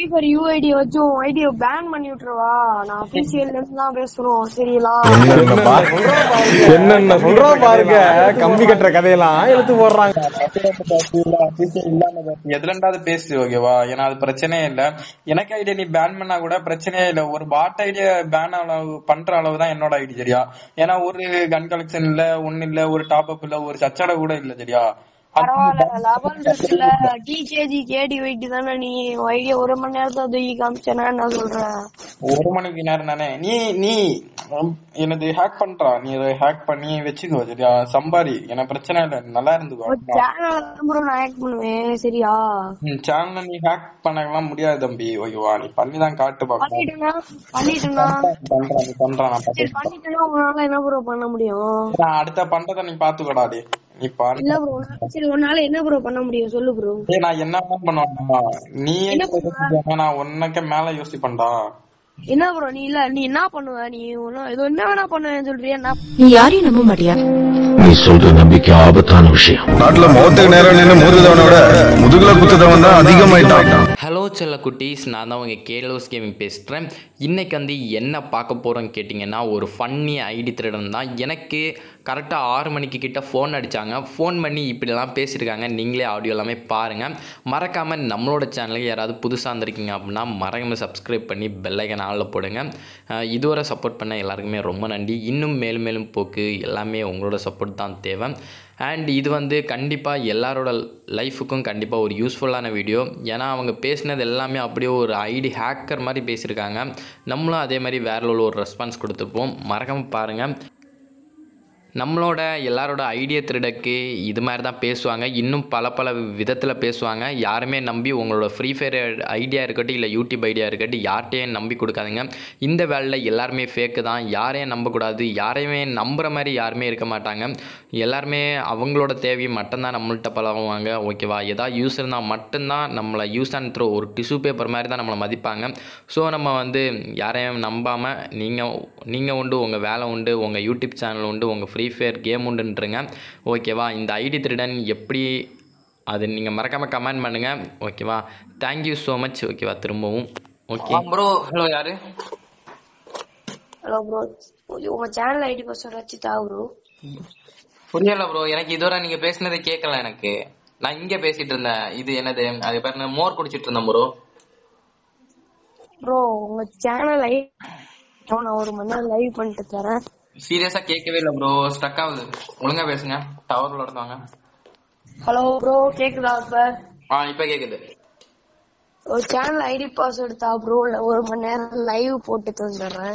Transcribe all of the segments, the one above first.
Free fire UID வச்சும் ஐடிய pan பண்ணி விட்டுருவா நான் அபிஷியல்ல இருந்து தான் பேசுறோம் சரிங்களா என்னென்ன பா- என்னென்ன சொல்றோம் பாருங்க கம்பி கட்டுற கதையெல்லாம் எடுத்து போடுறாங்க எதுல இருந்தாவது பேசு ஓகேவா ஏன்னா அது பிரச்சனையே இல்ல எனக்கு ஐடியா நீ பேன் பண்ணா கூட பிரச்சனையே இல்ல ஒரு பாட் ஐடியா பேன் அளவு பண்ற அளவு தான் என்னோட ஐடி சரியா ஏன்னா ஒரு கன் கலெக்ஷன் இல்ல ஒண்ணு இல்ல ஒரு டாப் அப் இல்ல ஒரு சச்சடை கூட இல்ல சரியா அது பரவாயில்ல லெவல் இருக்குல்ல டிகேஜி கேடி வெயிட் தானே நீ ஐடியா ஒரு மணி நேரத்தை தூக்கி காமிச்சேன்னா என்ன சொல்ற ஒரு மணிக்கு நேரம் தானே நீ நீ உம், எனது ஹேக் பண்றா நீ அதை ஹேக் பண்ணி வச்சுக்கோ சரியா சம்பாரி எனக்கு பிரச்சனை இல்ல நல்லா இருந்துக்கோ சேனல் ப்ரோ நான் ஹேக் பண்ணுவேன் சரியா சேனல் நீ ஹேக் பண்ணலாம் முடியாது தம்பி ஓகேவா நீ பண்ணி தான் காட்டு பாக்கலாம் பண்ணிட்டேனா பண்ணிட்டேனா பண்றான் நீ பண்றான் நான் சரி பண்ணிட்டேனா உங்களால என்ன ப்ரோ பண்ண முடியும் நான் அடுத்த பண்றத நீ பாத்துக்கடா டே நீ பாரு இல்ல ப்ரோ சரி உன்னால என்ன ப்ரோ பண்ண முடியும் சொல்லு ப்ரோ டேய் நான் என்ன பண்ணுவேன்னா நீ என்ன யோசிப்பேனா, நான் உன்னக்க மேல யோசிப்பேன்டா என்ன ப்ரோ நீ இல்ல நீ என்ன பண்ணுவ நீ ஒண்ணும் ஏதோ என்ன வேணா பண்ணுவேன்னு சொல்றியா என்ன நீ யாரையும் நம்ப மாட்டியா நீ சொல்ற நம்பிக்கை ஆபத்தான விஷயம் நாட்டுல முகத்துக்கு நேரம் நின்று மோதுதவனோட முதுகுல குத்துதவன் தான் அதிகமாயிட்டான் ஹலோ செல்ல குட்டீஸ் நான் தான் உங்கள் கேலோஸ் கேமிங் பேசுகிறேன் இன்றைக்கி வந்து என்ன பார்க்க போகிறோன்னு கேட்டிங்கன்னா ஒரு ஃபன்னி ஐடி திருடன் தான் எனக்கு கரெக்டாக ஆறு மணிக்கு கிட்ட ஃபோன் அடித்தாங்க ஃபோன் பண்ணி இப்படிலாம் பேசியிருக்காங்க நீங்களே ஆடியோ எல்லாமே பாருங்கள் மறக்காமல் நம்மளோட சேனலுக்கு யாராவது புதுசாக இருந்திருக்கீங்க அப்படின்னா மறக்காமல் சப்ஸ்கிரைப் பண்ணி பெல்லைக்கன் ஆளில் போடுங்க அஹ் இதுவரை சப்போர்ட் பண்ண எல்லாருக்குமே ரொம்ப நன்றி இன்னும் மேலும் மேலும் போக்கு எல்லாமே உங்களோட சப்போர்ட் தான் தேவை அண்ட் இது வந்து கண்டிப்பாக எல்லாரோட லைஃபுக்கும் கண்டிப்பாக ஒரு யூஸ்ஃபுல்லான வீடியோ ஏன்னா அவங்க பேசினது எல்லாமே அப்படியே ஒரு ஐடி ஹேக்கர் மாதிரி பேசியிருக்காங்க நம்மளும் அதே மாதிரி வேற level ஒரு ரெஸ்பான்ஸ் கொடுத்துப்போம் மறக்காமல் பாருங்கள் நம்மளோட எல்லாரோட ஐடியா திருடக்கு இது மாதிரி தான் பேசுவாங்க இன்னும் பல பல விதத்தில் பேசுவாங்க யாருமே நம்பி உங்களோட ஃப்ரீ ஃபயர் ஐடியா இருக்கட்டும் இல்லை யூடியூப் ஐடியா இருக்கட்டும் யார்கிட்டையும் நம்பி கொடுக்காதீங்க இந்த வேலையில் எல்லாருமே ஃபேக்கு தான் யாரையும் நம்பக்கூடாது யாரையுமே நம்புகிற மாதிரி யாருமே இருக்க மாட்டாங்க எல்லாருமே அவங்களோட தேவையை மட்டும்தான் நம்மள்கிட்ட பழகுவாங்க ஓகேவா ஏதாவது யூஸ் இருந்தால் மட்டும்தான் நம்மளை யூஸ் அண்ட் த்ரோ ஒரு டிஷ்யூ பேப்பர் மாதிரி தான் நம்மளை மதிப்பாங்க ஸோ நம்ம வந்து யாரையும் நம்பாமல் நீங்கள் நீங்கள் உண்டு உங்கள் வேலை உண்டு உங்கள் யூடியூப் சேனல் உண்டு உங்கள் ஃப்ரீ ஃபயர் கேம் உண்டுன்றங்க ஓகேவா இந்த ஐடி திருடன் எப்படி அது நீங்கள் மறக்காமல் கமெண்ட் பண்ணுங்கள் ஓகேவா தேங்க்யூ ஸோ மச் ஓகேவா திரும்பவும் ஓகே ப்ரோ ஹலோ யாரு ஹலோ ப்ரோ உங்க சேனல் ஐடி பாஸ்வேர்ட் வச்சு தா ப்ரோ புரியல ப்ரோ எனக்கு இதுவரை நீங்க பேசினது கேட்கல எனக்கு நான் இங்க பேசிட்டு இருந்தேன் இது என்னது அது பேர் என்ன? மோர் குடிச்சிட்டு இருந்தேன் ப்ரோ ப்ரோ உங்க சேனல் ஐடி நான் ஒரு மணி நேரம் லைவ் பண்ணிட்டு தரேன் சீரியஸா கேட்கவே இல்ல ப்ரோ ஸ்டக் ஆகுது ஒழுங்கா பேசுங்க டவர்ல இருந்தாங்க ஹலோ ப்ரோ கேக்குதா இப்ப ஆ இப்ப கேக்குது ஒரு சேனல் ஐடி பாஸ்வேர்ட் தா ப்ரோ ஒரு மணி நேரம் லைவ் போட்டு தந்துடுறேன்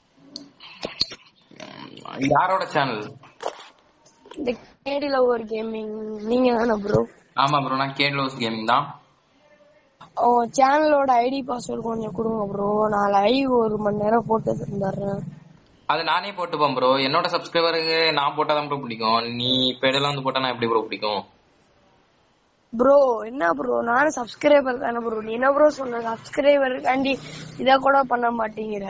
யாரோட சேனல் இந்த கேடில ஒரு கேமிங் நீங்க தானே ப்ரோ ஆமா ப்ரோ நான் கேட்லோஸ் கேமிங் தான் உங்க சேனலோட ஐடி பாஸ்வேர்ட் கொஞ்சம் கொடுங்க ப்ரோ நான் லைவ் ஒரு மணி நேரம் போட்டு தந்துடுறேன் அது நானே போட்டுப்பேன் ப்ரோ என்னோட சப்ஸ்கிரைபருக்கு நான் போட்டாதான் ப்ரோ பிடிக்கும் நீ பேடெல்லாம் வந்து போட்டா நான் எப்படி ப்ரோ பிடிக்கும் ப்ரோ என்ன ப்ரோ நானும் சப்ஸ்கிரைபர் தானே ப்ரோ நீ என்ன ப்ரோ சொன்ன சப்ஸ்கிரைபருக்காண்டி இத கூட பண்ண மாட்டேங்கிற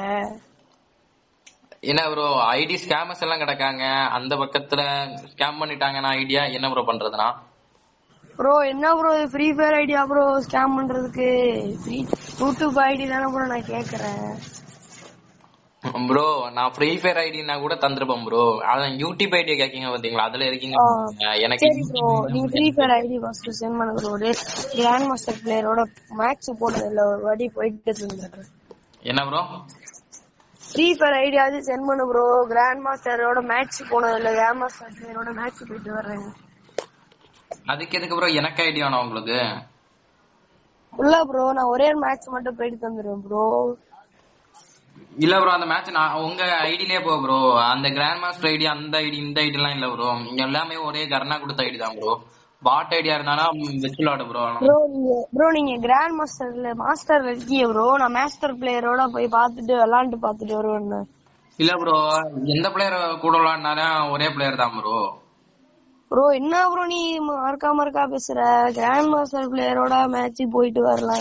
என்ன ப்ரோ ஐடி ஸ்கேமர்ஸ் எல்லாம் கிடக்காங்க அந்த பக்கத்துல ஸ்கேம் பண்ணிட்டாங்க நான் ஐடியா என்ன ப்ரோ பண்றதுனா ப்ரோ என்ன ப்ரோ ஃப்ரீ ஃபயர் ஐடியா ப்ரோ ஸ்கேம் பண்றதுக்கு ஃப்ரீ யூடியூப் ஐடி தானே ப்ரோ நான் கேக்குறேன் ப்ரோ நான் ஃப்ரீ ஃபயர் ஐடினா கூட தந்திருப்பேன் ப்ரோ அதான் யூடியூப் ஐடியா கேக்கீங்க பாத்தீங்களா அதுல இருக்கீங்க ஆ. எனக்கு சரி ப்ரோ நீங்க free fire ID first send பண்ணுங்க ப்ரோ கிராண்ட் மாஸ்டர் பிளேயரோட மேட்ச் போட்டதுல ஒரு வாட்டி போயிட்டு இருந்துடுறேன் என்ன ப்ரோ ஃப்ரீ ஃபயர் ஐடியாவது சென்ட் பண்ணு ப்ரோ கிராண்ட் மாஸ்டரோட மேட்ச் போனதுல கிராண்ட் மாஸ்டர் பிளேயரோட மேட்ச் போயிட்டு வர்றேன் அதுக்கு எதுக்கு ப்ரோ எனக்கு ஐடியா வேணும் உங்களுக்கு இல்ல ப்ரோ நான் ஒரே மேட்ச் மட்டும் போயிட்டு தந்துடுவேன் ப்ரோ இல்ல ப்ரோ அந்த மேட்ச் நான் உங்க ஐடிலே போ ப்ரோ அந்த கிராண்ட் மாஸ்டர் ஐடி அந்த ஐடி இந்த ஐடி எல்லாம் இல்ல ப்ரோ எல்லாமே ஒரே கர்ணா கொடுத்த ஐடி தான் ப்ரோ பாட் ஐடியா இருந்தாலும் வச்சு விளாடு ப்ரோ ப்ரோ நீங்க ப்ரோ நீங்க கிராண்ட் மாஸ்டர்ல மாஸ்டர்ல இருக்கீங்க ப்ரோ நான் மாஸ்டர் பிளேயரோட போய் பார்த்துட்டு விளாண்டு பார்த்துட்டு வருவேன் இல்ல ப்ரோ எந்த பிளேயர் கூட விளாடினாலும் ஒரே பிளேயர் தான் ப்ரோ ப்ரோ என்ன ப்ரோ நீ மறக்கா மறக்கா பேசுற கிராண்ட் மாஸ்டர் பிளேயரோட மேட்ச் போயிட்டு வரலாம்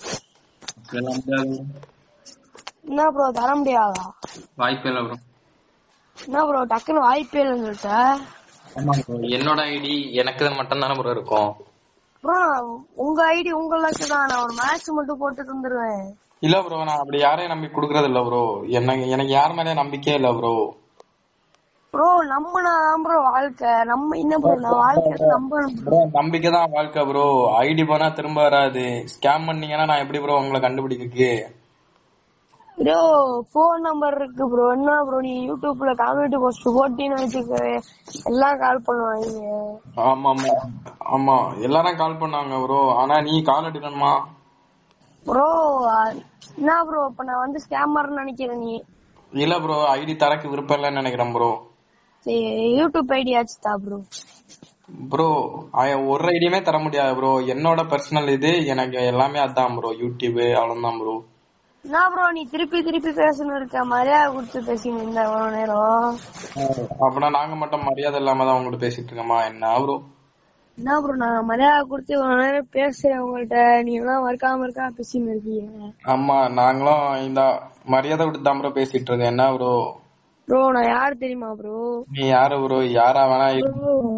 என்ன ப்ரோ தர முடியாதா வாய்ப்பே இல்ல ப்ரோ என்ன ப்ரோ டக்குன்னு வாய்ப்பே இல்லைன்னு சொல்லிட்ட ஆமா ப்ரோ என்னோட ஐடி எனக்கு மட்டும் தானே ப்ரோ இருக்கும் ப்ரோ உங்க ஐடி உங்க லக்கு தான் நான் ஒரு மேட்ச் மட்டும் போட்டு தந்துருவேன் இல்ல ப்ரோ நான் அப்படி யாரையும் நம்பி குடுக்கறது இல்ல ப்ரோ எனக்கு எனக்கு யார் மேலயும் நம்பிக்கையே இல்ல ப்ரோ ப்ரோ நம்பினாதான் ப்ரோ வாழ்க்கை நம்ம என்ன ப்ரோ நான் வாழ்க்கை நம்பணும் bro. ப்ரோ நம்பிக்கை தான் வாழ்க்கை ப்ரோ ஐடி போனா திரும்ப வராது ஸ்கேம் பண்ணீங்கன்னா நான் எப்படி ப்ரோ உங்களை கண்டுபிடிக்கிறதுக்கு ப்ரோ போன் நம்பர் இருக்கு ப்ரோ என்ன ப்ரோ நீ யூடியூப்ல கம்யூனிட்டி போஸ்ட் போட்டீன்னு வச்சுக்க எல்லாம் கால் பண்ணுவாங்க ஆமா ஆமா ஆமா எல்லாரும் கால் பண்ணாங்க ப்ரோ ஆனா நீ கால் எடுக்கணுமா ப்ரோ என்ன ப்ரோ இப்ப நான் வந்து ஸ்கேமர் நினைக்கிறேன் நீ இல்ல ப்ரோ ஐடி தரக்கு விருப்பம் இல்லைன்னு நினைக்கிறேன் ப்ரோ சரி, யூடியூப் ஐடி ஆச்சுதா ப்ரோ ப்ரோ ஒரு ஐடியுமே தர முடியாது ப்ரோ என்னோட பர்சனல் இது எனக்கு எல்லாமே அதான் ப்ரோ யூடியூப் அவ்வளவுதான் ப்ரோ என்ன ப்ரோ நீ திருப்பி திருப்பி பேசணும் இருக்க மரியாதை கொடுத்து பேசின்னு இருந்த இவ்வளவு நேரம் அப்படின்னா நாங்க மட்டும் மரியாதை இல்லாம தான் உங்கள்ட்ட பேசிட்டு இருக்கோமா என்ன ப்ரோ என்ன ப்ரோ நான் மரியாதை கொடுத்து இவ்வளவு நேரம் பேசுறேன் உங்கள்ட்ட நீ எல்லாம் மறக்காம இருக்கா பேசின்னு இருக்கீங்க ஆமா நாங்களும் இந்த மரியாதை விட்டு தான் ப்ரோ பேசிட்டு இருக்கோம் என்ன ப்ரோ ப்ரோ நான் யாரு தெரியுமா ப்ரோ நீ யாரு ப்ரோ யாரா வேணா இரு.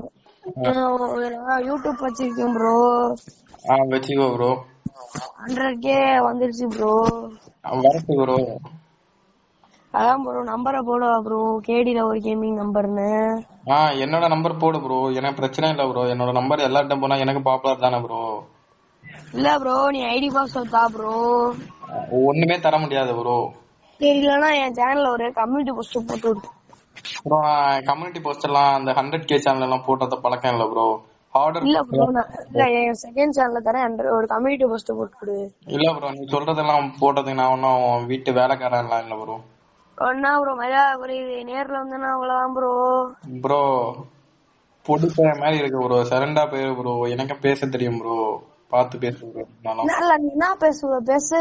நான் யூடியூப் வச்சிருக்கேன் ப்ரோ ஆ வச்சுக்கோ ப்ரோ ஹண்ட்ரட் கே வந்துருச்சு ப்ரோ வரட்டு ப்ரோ அதான் ப்ரோ நம்பரை போடுவா ப்ரோ கேடில ஒரு கேமிங் நம்பர்னு ஆ என்னோட நம்பர் போடு ப்ரோ எனக்கு பிரச்சனை இல்ல ப்ரோ என்னோட நம்பர் எல்லார்ட்ட போனா எனக்கு பாப்புலர் தானே ப்ரோ இல்ல ப்ரோ நீ ஐடி பாஸ்வேர்ட் தா ப்ரோ ஒண்ணுமே தர முடியாது ப்ரோ சரி இல்லனா என் சேனல்ல ஒரு கம்யூனிட்டி போஸ்ட் போட்டு விடு ப்ரோ நான் கம்யூனிட்டி போஸ்ட் எல்லாம் அந்த ஹண்ட்ரட் கே சேனல் எல்லாம் போட்டத பழக்கம் இல்ல ப்ரோ ஆர்டர் இல்ல ப்ரோ நான் இல்ல என் செகண்ட் சேனல்ல தரேன் hundred- ஒரு கம்யூனிட்டி போஸ்ட் போட்டு விடு இல்ல ப்ரோ நீ சொல்றதெல்லாம் போட்டதுக்கு நான் ஒன்னும் வீட்டு வேலைக்காரன் எல்லாம் இல்ல ப்ரோ ஒன்னா ப்ரோ மரியாதை குறையுது நேர்ல வந்தேன்னா அவ்வளவுதான் ப்ரோ ப்ரோ பொடி பையன் மாதிரி இருக்கு ப்ரோ சரண்டா பேரு ப்ரோ எனக்கு பேச தெரியும் ப்ரோ பார்த்து பேசு bro. நானும் இல்ல நீ என்ன பேசுவ பேசு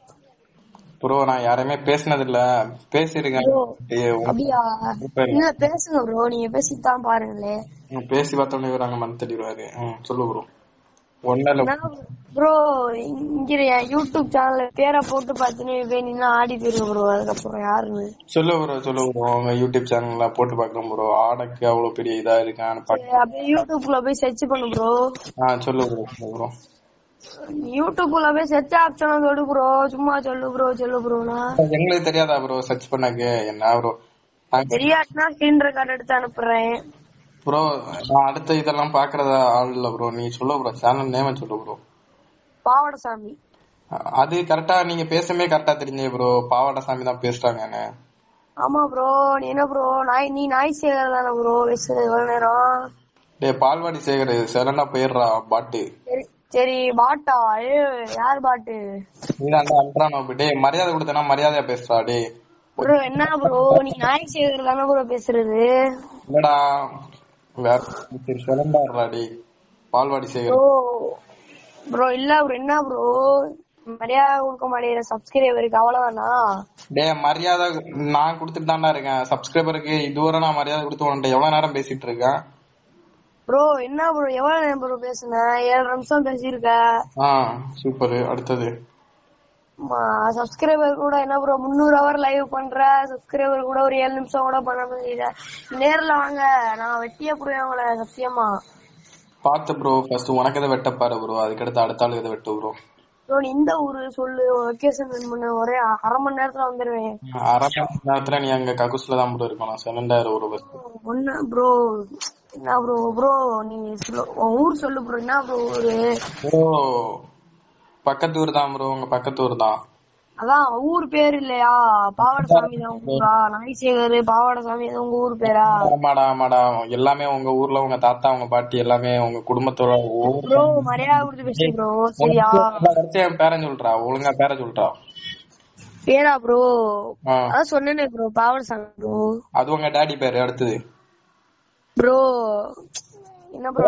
ப்ரோ நான் யாரையுமே பேசினது இல்ல பேசியிருக்கேன் ஏய், உங்க- அப்படியா இப்ப இல்ல பேசுங்க ப்ரோ நீங்க பேசித்தான் பாருங்களே ம், பேசி பார்த்தோன்னே இவர் அங்க மனு தள்ளிடுவாரு ம் சொல்லு ப்ரோ ஒன்னும் இல்ல ப்ரோ இங்க என் யூடியூப் சேனல்ல பேரை போட்டு பாத்துன்னு வேணும்னா ஆடி போயிருங்க ப்ரோ அதுக்கப்புறம் யாருன்னு சொல்லு ப்ரோ சொல்லு ப்ரோ உங்க யூடியூப் சேனல்ல போட்டு பாக்குறோம் ப்ரோ ஆடக்கு அவ்வளவு பெரிய இதா இருக்கான்னு பாக்க சரி, அப்படியே யூடியூப்ல போய் சர்ச் பண்ணு ப்ரோ ஆ சொல்லு ப்ரோ சொல்லு ப்ரோ யூடியூப்ல போய் சர்ச் ஆப்ஷன் சொல்லு ப்ரோ சும்மா சொல்லு ப்ரோ சொல்லு ப்ரோனா எங்களுக்கு தெரியாதா ப்ரோ சர்ச் பண்ணக்கு என்ன ப்ரோ தெரியாதுன்னா ஸ்கிரீன் ரெக்கார்ட் எடுத்து அனுப்புறேன் ப்ரோ நான் அடுத்த இதெல்லாம் பாக்குறதா ஆள் இல்ல ப்ரோ நீ சொல்லு ப்ரோ சேனல் நேம சொல்லு ப்ரோ பாவடசாமி அது கரெக்டா நீங்க பேசவே கரெக்டா தெரிஞ்சே ப்ரோ பாவாடை சாமி தான் பேசுறாங்கன்னு ஆமா ப்ரோ நீ என்ன ப்ரோ நாய் நீ நாய் சேகர் தானே ப்ரோ பேசுறது எவ்வளவு நேரம் டேய் பால்வாடி சேகர் சரண்டா போயிடுறா பாட்டு சரி சரி பாட்டா ஏ யார் பாட்டு நீ தான் அல்ட்ரானோ டேய் மரியாதை கொடுத்தனா மரியாதையா பேசுறா டேய் ப்ரோ என்ன ப்ரோ நீ நாய் சேகர் தானே ப்ரோ பேசுறது இல்லடா வேற சரி சிறந்தாடுறா டேய் பால்வாடி சேகர் ப்ரோ ப்ரோ இல்ல ப்ரோ என்ன ப்ரோ மரியாதை கொடுக்க மாட்டேங்கிற சப்ஸ்கிரைபருக்கு அவ்வளவுதானா டேய் மரியாதை நான் கொடுத்துட்டு தான்டா இருக்கேன் சப்ஸ்கிரைபருக்கு இதுவரை நான் மரியாதை கொடுத்து உன்கிட்ட எவ்வளவு நேரம் பேசிட்டு இருக்கேன் ப்ரோ என்ன ப்ரோ எவ்வளவு நேரம் ப்ரோ பேசுன ஏழு நிமிஷம் பேசியிருக்க ஆ சூப்பர் அடுத்தது சப்ஸ்கிரைபர் கூட என்ன ப்ரோ முந்நூறு ஹவர் லைவ் பண்ற சப்ஸ்கிரைபர் கூட ஒரு ஏழு நிமிஷம் கூட பண்ண முடியல நேர்ல வாங்க நான் வெட்டியே போடுவேன் உங்களை சத்தியமா பாத்து ப்ரோ ஃபர்ஸ்ட் உனக்கு எதை வெட்ட பாரு ப்ரோ அதுக்கடுத்து அடுத்த ஆளுக்கு எதை வெட்டு ப்ரோ ப்ரோ நீ இந்த ஊரு சொல்லு லொகேஷன் பண்ணு ஒரே அரை மணி நேரத்துல வந்துருவேன் அரை மணி நேரத்துல நீ அங்க ககுஸ்ல தான் ப்ரோ இருக்கணும் செவன்டாயிரம் ஒரு பஸ் ஒண்ணு ப்ரோ என்ன ப்ரோ ப்ரோ நீ சொல்லு உன் ஊர் சொல்லு ப்ரோ என்ன ப்ரோ ஊரு ப்ரோ பக்கத்து ஊர் தான் ப்ரோ உங்க பக்கத்து ஊர் தான் அதான் ஊர் பேர் இல்லையா பாவாடசாமி தான் உங்க ஊரா நாய்சேகர் பாவாடசாமி அது உங்க ஊர் பேரா ஆமாடா ஆமாடா எல்லாமே உங்க ஊர்ல உங்க தாத்தா உங்க பாட்டி எல்லாமே உங்க குடும்பத்தோட ஊர் ப்ரோ மரியாதை கொடுத்து பேசு ப்ரோ சரியா வரைக்கும் என் பேரன் சொல்றா ஒழுங்கா பேர சொல்றா பேரா ப்ரோ ஆ, அதான் சொன்னேனே ப்ரோ பாவாடசாமி ப்ரோ அது உங்க டாடி பேரு அடுத்தது ப்ரோ என்ன ப்ரோ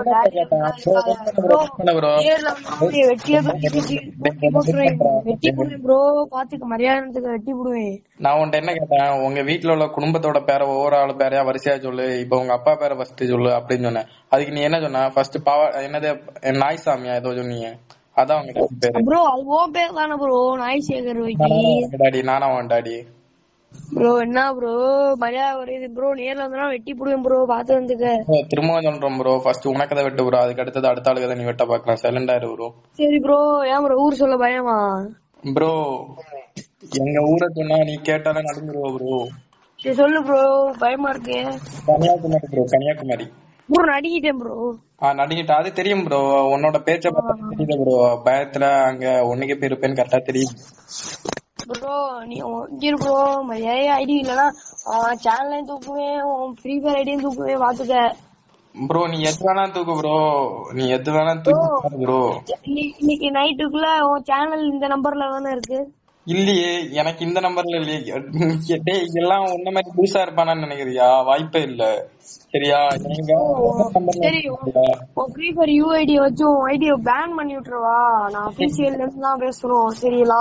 ப்ரோ என்ன ப்ரோ நேர்ல வந்து வெட்டியே வெட்டி போட்டுருவேன் வெட்டி போடுவேன் ப்ரோ பாத்துக்க மரியாதைக்கு வெட்டி போடுவேன் நான் உன்ட்ட என்ன கேட்டேன் உங்க வீட்ல உள்ள குடும்பத்தோட பேரை ஒவ்வொரு ஆளு பேரையா வரிசையா சொல்லு இப்ப உங்க அப்பா பேரை ஃபர்ஸ்ட் சொல்லு அப்படின்னு சொன்னேன் அதுக்கு நீ என்ன சொன்ன ஃபர்ஸ்ட் பாவா என்னது நாய் சாமியா ஏதோ சொன்னீங்க அதான் உங்க டாடி பேரு ப்ரோ அது ஓ பேர் தானே ப்ரோ நாய்சேகர் வைக்கி நானா உங்க டாடி நானா உன் டாடி ப்ரோ என்ன ப்ரோ மரியாதை வருது ப்ரோ நேர்ல வந்தா வெட்டி புடுவேன் ப்ரோ பாத்து வந்துக்க திரும்பவும் சொல்றோம் ப்ரோ ஃபர்ஸ்ட் உனக்கு தான் வெட்டு ப்ரோ அதுக்கு அடுத்தது அடுத்த ஆளுக்கு தான் நீ வெட்ட பாக்கலாம் சைலண்டா இரு ப்ரோ சரி ப்ரோ ஏன் ப்ரோ ஊர் சொல்ல பயமா ப்ரோ எங்க ஊரை சொன்னா நீ கேட்டாலே நடந்துருவ ப்ரோ சரி சொல்லு ப்ரோ பயமா இருக்கு கன்னியாகுமரி ப்ரோ கன்னியாகுமரி ப்ரோ நடிக்கிட்டேன் ப்ரோ ஆ நடிக்கிட்ட அது தெரியும் ப்ரோ உன்னோட பேச்ச பார்த்தா தெரியுது ப்ரோ பயத்துல அங்க ஒண்ணுக்கே போய் இருப்பேன்னு கரெக்டா தெரியும் ப்ரோ நீ இரு ப்ரோ மரியாதை ஐடி இல்லனா சேனலையும் தூக்குவேன் ஃப்ரீ ஃபயர் ஐடியும் தூக்குவேன் பாத்துக்க ப்ரோ நீ எது வேணா தூக்கு ப்ரோ நீ எது வேணா தூக்கு ப்ரோ இன்னைக்கு- இன்னைக்கு நைட்டுக்குள்ள உன் சேனல் இந்த நம்பர்ல தானே இருக்கு இல்லையே எனக்கு இந்த நம்பர்ல இல்லையே டேய் எல்லாம் உன்ன மாதிரி புதுசா இருப்பானான்னு நினைக்கிறியா வாய்ப்பே இல்ல சரியா எங்க நம்பர்ல சரி உன் ஃப்ரீ ஃபயர் யூஐடி வச்சு உன் ஐடியை பேன் பண்ணி விட்டுருவா நான் அபிஷியல்ல இருந்து தான் பேசுறோம் சரிங்களா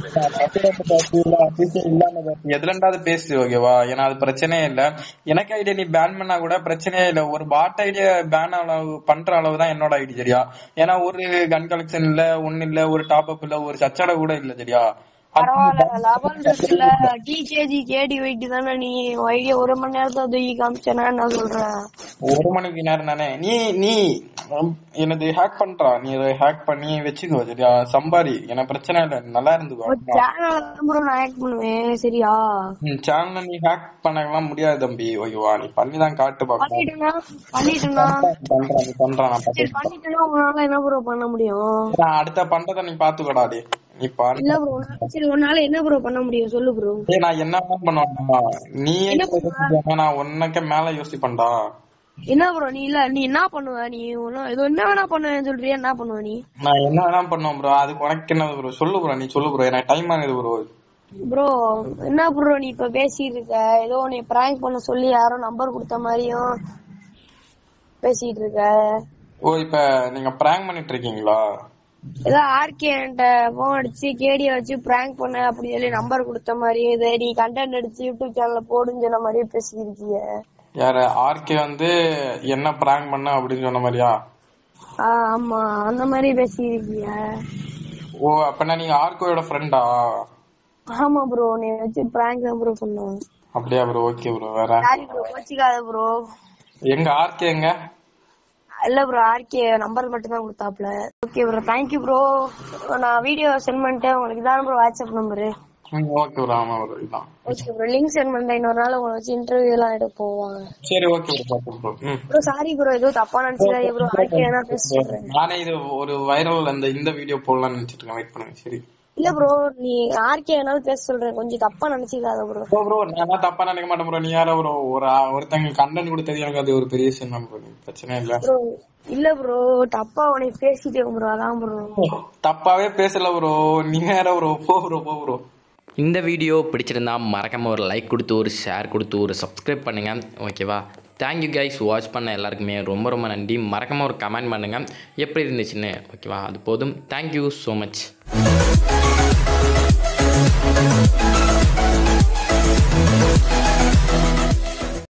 எதுலண்டாவது பேசு ஓகேவா ஏன்னா அது பிரச்சனையே இல்ல எனக்கு ஐடியா நீ பேன் பண்ணா கூட பிரச்சனையே இல்ல ஒரு பாட் ஐடியா பேன் அளவு பண்ற அளவு தான் என்னோட ஐடி சரியா ஏன்னா ஒரு கன் கலெக்ஷன் இல்ல ஒண்ணு இல்ல ஒரு டாப் அப் இல்ல ஒரு சச்சடை கூட இல்ல சரியா அது பரவாயில்ல லெவல் இருக்குல்ல டிகேஜி கேடி வெயிட் தானே நீ ஐடியா ஒரு மணி நேரத்தை தூக்கி காமிச்சேன்னா என்ன சொல்றேன் ஒரு மணிக்கு நேரம் தானே நீ நீ உம், எனது ஹேக் பண்றா நீ அதை ஹேக் பண்ணி வச்சுக்கோ சரியா சம்பாரி எனக்கு பிரச்சனை இல்ல நல்லா இருந்துக்கோ சேனல் ப்ரோ நான் ஆக்ட் பண்ணுவேன் சரியா சேனல்ல நீ ஹேக் பண்ணலாம் முடியாது தம்பி ஓகேவா நீ பண்ணி தான் காட்டு பாக்கலாம் பண்ணிட்டேனா பண்ணிட்டேனா பண்றான் நீ பண்றான் நான் சரி பாத்து பண்ணிட்டேனா உங்களால என்ன ப்ரோ பண்ண முடியும் நான் அடுத்த பண்றத நீ பாத்துக்கோடா டே நீ பாரு இல்ல ப்ரோ சரி உன்னால என்ன ப்ரோ பண்ண முடியும் சொல்லு ப்ரோ டேய் நான் என்ன பண்ணுவேன்னா நீ என்ன யோசிப்பேனா, நான் உனக்கு மேல யோசிப்பேன்டா என்ன ப்ரோ நீ இல்ல நீ என்ன பண்ணுவ நீ ஒண்ணும் ஏதோ என்ன வேணா பண்ணுவேன்னு சொல்றியா என்ன பண்ணுவ நீ நான் என்ன வேணா பண்ணுவேன் ப்ரோ அதுக்கு உனக்கு என்ன ப்ரோ சொல்லு ப்ரோ நீ சொல்லு ப்ரோ எனக்கு டைம் ஆகுது ப்ரோ ப்ரோ என்ன ப்ரோ நீ இப்ப பேசிட்டு இருக்க ஏதோ நீ பிராங்க் பண்ண சொல்லி யாரோ நம்பர் கொடுத்த மாதிரியும் பேசிட்டு இருக்க ஓ இப்ப நீங்க பிராங்க் பண்ணிட்டு இருக்கீங்களா ஏதோ ஆர்கே என்கிட்ட போன் அடிச்சு கேடிய வச்சு பிராங்க் பண்ண அப்படின்னு சொல்லி நம்பர் கொடுத்த மாதிரியும் இதை நீ கண்டென்ட் அடிச்சு யூடியூப் சேனல்ல போடுன்னு சொன்ன மாதிரியும் பேசியிருக்கீங்க யாரு ஆர்கே வந்து என்ன பிராங்க் பண்ண அப்படின்னு சொன்ன மாதிரியா ஆஹ் ஆமா அந்த மாதிரி பேசியிருக்கீங்க ஓ அப்பனா நீங்க ஆர்கோயோட ஃப்ரெண்டா ஆமா ப்ரோ நீ வச்சு பிராங்க் தான் ப்ரோ பண்ணோம் அப்படியா ப்ரோ ஓகே ப்ரோ வேற சாரி ப்ரோ கோச்சிக்காத ப்ரோ எங்க ஆர்கே எங்க இல்ல ப்ரோ ஆர்கே நம்பர் மட்டும் தான் கொடுத்தாப்ல ஓகே ப்ரோ தேங்க்யூ ப்ரோ நான் வீடியோ சென்ட் பண்ணிட்டேன் உங்களுக்கு இதான் bro WhatsApp number okay bro ஆமா ப்ரோ இதான் ஓகே ப்ரோ லிங்க் சென்ட் பண்றேன் இன்னொரு நாள் உங்களை வச்சு இன்டர்வியூ எல்லாம் எடுக்க போவாங்க சரி ஓகே ப்ரோ பாத்து ப்ரோ ம் ப்ரோ சாரி ப்ரோ ஏதோ தப்பா நினைச்சிடாதீங்க ப்ரோ ஆர்கே வேணா பேச சொல்றேன் நானே இது ஒரு வைரல் அந்த இந்த வீடியோ போடலாம்னு நினைச்சிட்டு இருக்கேன் வெயிட் பண்ணுங்க சரி இல்ல ப்ரோ நீ ஆர்கே வேணாலும் பேச சொல்றேன் கொஞ்சம் தப்பா நினைச்சிக்காத ப்ரோ ப்ரோ ப்ரோ நான் தப்பா நினைக்க மாட்டேன் ப்ரோ நீ யாரோ ப்ரோ ஒரு ஆ- ஒருத்தங்க கண்டென்ட் கொடுத்தது எனக்கு அது ஒரு பெரிய விஷயம் தான் ப்ரோ பிரச்சனை இல்ல ப்ரோ இல்ல ப்ரோ தப்பா உனக்கு பேசிட்டேன் ப்ரோ அதான் ப்ரோ தப்பாவே பேசல ப்ரோ நீ வேற ப்ரோ போ ப்ரோ போ ப்ரோ இந்த வீடியோ பிடிச்சிருந்தா மறக்காமல் ஒரு லைக் கொடுத்து ஒரு ஷேர் கொடுத்து ஒரு சப்ஸ்கிரைப் பண்ணுங்கள் ஓகேவா தேங்க்யூ கைஸ் வாட்ச் பண்ண எல்லாருக்குமே ரொம்ப ரொம்ப நன்றி மறக்காமல் ஒரு கமெண்ட் பண்ணுங்கள் எப்படி இருந்துச்சுன்னு ஓகேவா அது போதும் தேங்க்யூ ஸோ மச்